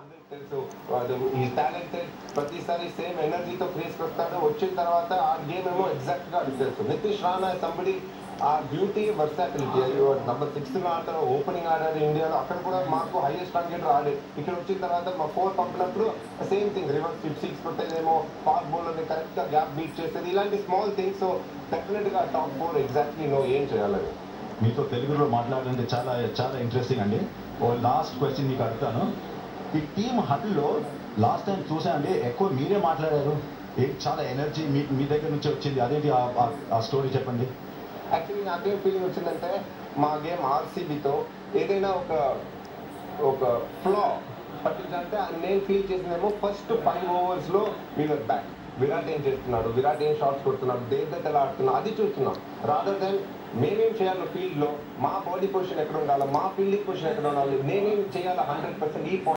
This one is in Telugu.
అందరికి తెలుసు వాడు ఈ టాలెంటెడ్ ప్రతిసారి సేమ్ ఎనర్జీతో క్రేజ్కి వస్తాడు వచ్చిన తర్వాత ఆ గేమ్ ఏమో ఎగ్జాక్ట్ గా అది తెలుసు నితీష్ రాణా సంబడి ఆ బ్యూటీ వర్సాటిలిటీ నంబర్ సిక్స్త్ ఆడతాడు ఓపెనింగ్ ఆడాడు ఇండియాలో అక్కడ కూడా మాకు హైయెస్ట్ టార్గెట్ ఆడే ఇక్కడ వచ్చిన తర్వాత మా ఫోర్ పంపినప్పుడు same thing reverse sweep six కొట్టేదేమో ఫాస్ట్ బౌలర్ కరెక్ట్ గా గ్యాప్ బీట్ చేసేది ఇలాంటి స్మాల్ థింగ్స్ డెఫినెట్ గా టాప్ ఫోర్ ఎగ్జాక్ట్లీ నో ఏం చేయాలని మీతో తెలుగులో మాట్లాడాలంటే చాలా చాలా ఇంట్రెస్టింగ్ అండి ఓ లాస్ట్ క్వశ్చన్ మీకు అడుగుతాను ఈ టీమ్ హడ్లో లాస్ట్ టైం చూసానండి ఎక్కువ మీరే మాట్లాడారు ఏ చాలా ఎనర్జీ మీ మీ దగ్గర నుంచి వచ్చింది అదేంటి ఆ- ఆ- ఆ స్టోరీ చెప్పండి యాక్చువల్లీ నాకేం ఫీలింగ్ వచ్చిందంటే మా గేమ్ ఆర్సీబీతో ఏదైనా ఒక ఒక ఫ్లా పట్టిందంటే నేను ఫీల్ చేసిందేమో ఫస్ట్ ఫైవ్ ఓవర్స్ లో వీఆర్ బ్యాక్ విరాట్ ఏం చేస్తున్నాడు విరాట్ ఏం షాట్స్ కొడుతున్నాడు దేవదత్ ఎలా ఆడుతున్నాడు అది చూస్తున్నాం రాదర్ దెన్ మేమేం చేయాలి ఫీల్డ్ లో మా బాడీ పొజిషన్ ఎక్కడ ఉండాలి మా ఫీల్డింగ్ పొజిషన్ ఎక్కడ ఉండాలి నేనేం చేయాలి హండ్రెడ్ పర్సెంట్ ఈ point